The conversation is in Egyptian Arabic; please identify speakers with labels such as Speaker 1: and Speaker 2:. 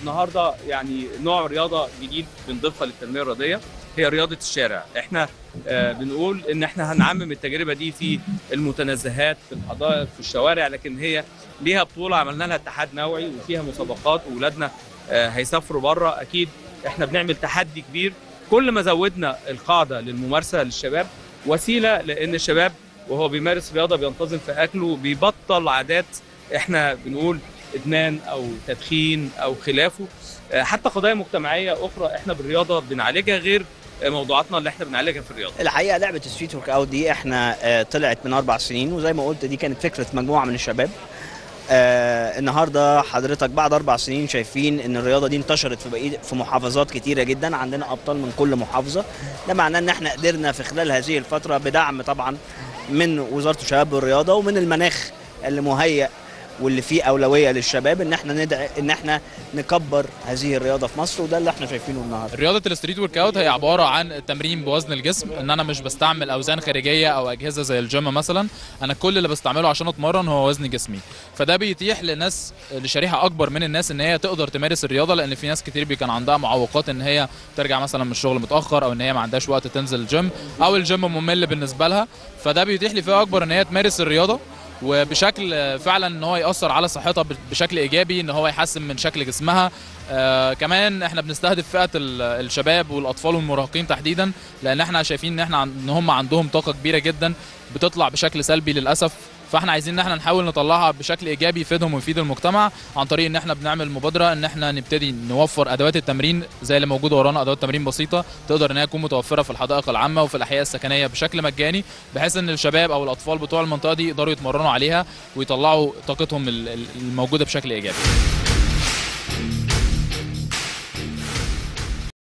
Speaker 1: النهارده يعني نوع رياضه جديد بنضيفها للتنميه الرياضيه هي رياضه الشارع احنا آه، بنقول ان احنا هنعمم التجربه دي في المتنزهات في الحدائق في الشوارع لكن هي ليها بطوله عملنا لها اتحاد نوعي وفيها مسابقات واولادنا آه، هيسافروا بره اكيد احنا بنعمل تحدي كبير كل ما زودنا القاعده للممارسه للشباب وسيله لان الشباب وهو بيمارس رياضه بينتظم في اكله بيبطل عادات احنا بنقول ادمان او تدخين او خلافه آه، حتى قضايا مجتمعيه اخرى احنا بالرياضه بنعالجها غير آه، موضوعاتنا اللي احنا بنعالجها في الرياضه
Speaker 2: الحقيقه لعبه الستريت ورك اوت دي احنا آه، طلعت من اربع سنين وزي ما قلت دي كانت فكره مجموعه من الشباب آه النهارده حضرتك بعد اربع سنين شايفين ان الرياضه دي انتشرت في بقيه في محافظات كتيره جدا عندنا ابطال من كل محافظه ده معناه ان احنا قدرنا في خلال هذه الفتره بدعم طبعا من وزاره الشباب والرياضه ومن المناخ اللي مهيأ واللي فيه اولويه للشباب ان احنا ندعي ان احنا نكبر هذه الرياضه في مصر وده اللي احنا شايفينه النهارده
Speaker 3: رياضه الستريت ورك اوت هي عباره عن التمرين بوزن الجسم ان انا مش بستعمل اوزان خارجيه او اجهزه زي الجيم مثلا انا كل اللي بستعمله عشان اتمرن هو وزن جسمي فده بيتيح لناس لشريحه اكبر من الناس ان هي تقدر تمارس الرياضه لان في ناس كتير بي كان عندها معوقات ان هي ترجع مثلا من الشغل متاخر او ان هي ما عندهاش وقت تنزل الجيم او الجيم ممل بالنسبه لها فده بيتيح لي فئه اكبر ان هي تمارس الرياضه وبشكل فعلا ان هو ياثر على صحتها بشكل ايجابي ان هو يحسن من شكل جسمها آه كمان احنا بنستهدف فئه ال- الشباب والاطفال والمراهقين تحديدا لان احنا شايفين ان احنا عن- ان هم عندهم طاقه كبيره جدا بتطلع بشكل سلبي للاسف فاحنا عايزين ان احنا نحاول نطلعها بشكل ايجابي يفيدهم ويفيد المجتمع عن طريق ان احنا بنعمل مبادره ان احنا نبتدي نوفر ادوات التمرين زي اللي موجوده ورانا ادوات تمرين بسيطه تقدر ان هي تكون متوفره في الحدائق العامه وفي الاحياء السكنيه بشكل مجاني بحيث ان الشباب او الاطفال بتوع المنطقه دي يقدروا يتمرنوا عليها ويطلعوا طاقتهم ال- ال- الموجوده بشكل ايجابي